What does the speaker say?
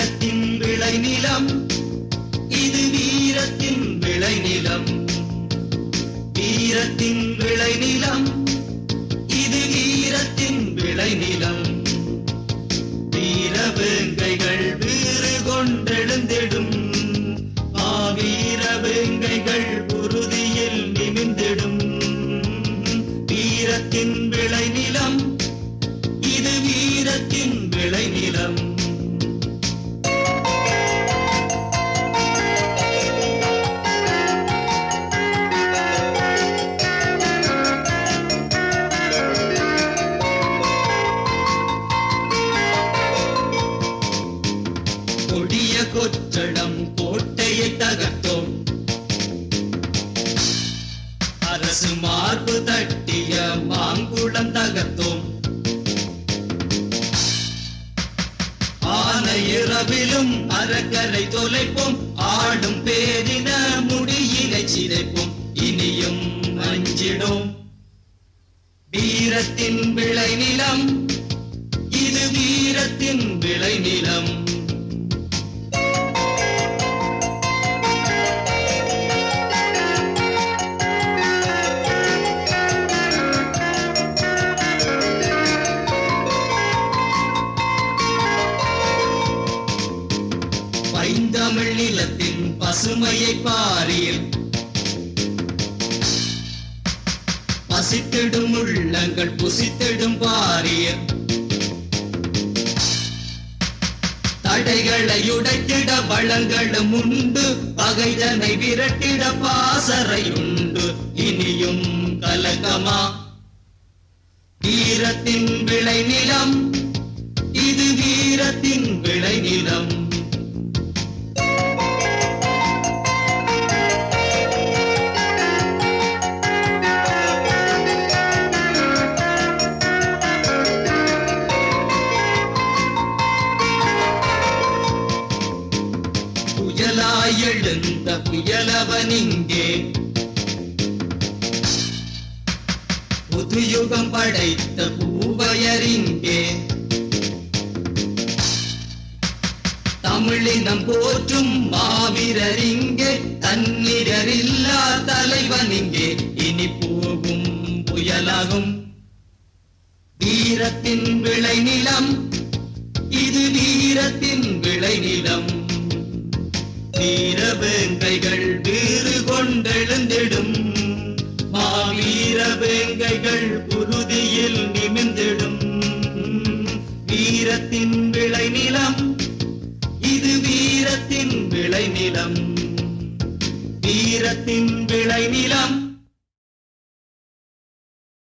வீரத்தின் விளைநிலம் இது வீரத்தின் விளைநிலம் வீரத்தின் விளைநிலம் இது வீரத்தின் விளைநிலம் வீரவேங்கைகள் வீறு கொண்டெழுந்திடும் மாவீர வேங்கைகள் உறுதியில் நிமிந்திடும் வீரத்தின் விளைநிலம் இது வீரத்தின் விளைநிலம் கொடிய கொற்றடம் கோட்டையை தகர்த்தோம் அரசு மார்பு தட்டிய மாங்குளம் தகர்த்தோம் ஆன இரவிலும் அறக்கரை தொலைப்போம் ஆடும் பேரின முடியினை சிதைப்போம் இனியும் அஞ்சிடும் வீரத்தின் விளைநிலம் இது வீரத்தின் விளைநிலம் பைந்தமிழ் நிலத்தின் பசுமையை பாரில் பசித்திடும் உள்ளங்கள் புசித்திடும் பாரில் தடைகளை உடைத்திட வளங்களும் உண்டு பகைதனை விரட்டிட பாசறை உண்டு இனியும் கலக்கமா வீரத்தின் விளைநிலம் இது வீரத்தின் விளைநிலம் புயலாய் எழுந்த புயலவன் இங்கே புதுயுகம் படைத்த பூவையரிங்கே தமிழினம் போற்றும் மாவீரரிங்கே தன்னிரரில்லா தலைவன் இங்கே இனி போகும் புயலாகும் வீரத்தின் விளைநிலம் இது வீரத்தின் விளைநிலம் வீரவேங்கைகள் வீறு கொண்டெழுந்திடும் மாவீர வேங்கைகள் உறுதியில் நிமிந்திடும் வீரத்தின் விளைநிலம் இது வீரத்தின் விளைநிலம் வீரத்தின் விளைநிலம்